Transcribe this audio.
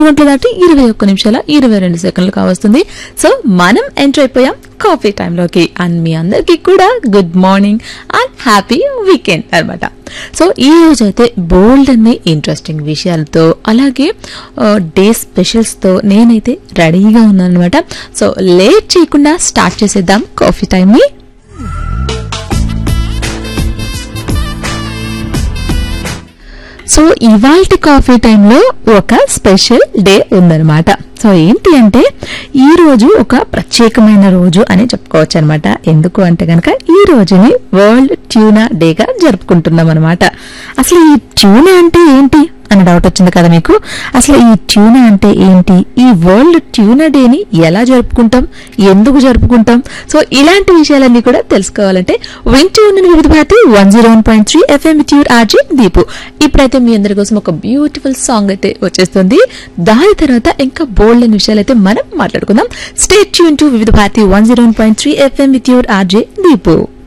గంటల దాటి ఇరవై ఒక్క నిమిషాల ఇరవై రెండు సెకండ్లు కావస్తుంది సో మనం ఎంటర్ అయిపోయాం కాఫీ టైంలోకి అండ్ మీ అందరికీ కూడా good morning and happy weekend అన్నమాట సో ఈ రోజు అయితే బోల్డ్ అన్ని ఇంట్రెస్టింగ్ విషయాలతో అలాగే డే స్పెషల్స్తో నేనైతే రెడీగా ఉన్నాను అనమాట సో లేట్ చేయకుండా స్టార్ట్ చేసేద్దాం కాఫీ టైంని సో ఇవాల్టి కాఫీ టైంలో ఒక స్పెషల్ డే ఉందన్నమాట సో ఏంటి అంటే ఈ రోజు ఒక ప్రత్యేకమైన రోజు అని చెప్పుకోవచ్చు అనమాట ఎందుకు అంటే కనుక ఈ రోజుని వరల్డ్ ట్యూనా డేగా జరుపుకుంటున్నాం అనమాట అసలు ఈ ట్యూనా అంటే ఏంటి అని డౌట్ వచ్చింది కదా మీకు అసలు ఈ ట్యూనా అంటే ఏంటి ఈ వరల్డ్ ట్యూనా డేని ఎలా జరుపుకుంటాం ఎందుకు జరుపుకుంటాం సో ఇలాంటి విషయాలన్నీ కూడా తెలుసుకోవాలంటే వింటూ ఉన్న Vividh Bharati one zero one point three FM your RJ Deepu ఇప్పుడైతే మీ అందరి కోసం ఒక బ్యూటిఫుల్ సాంగ్ అయితే వచ్చేస్తుంది దాని తర్వాత ఇంకా బోల్డ్ అనే విషయాలు అయితే మనం మాట్లాడుకుందాం state tune to Vividh Bharati one zero one point three FM with your RJ Deepu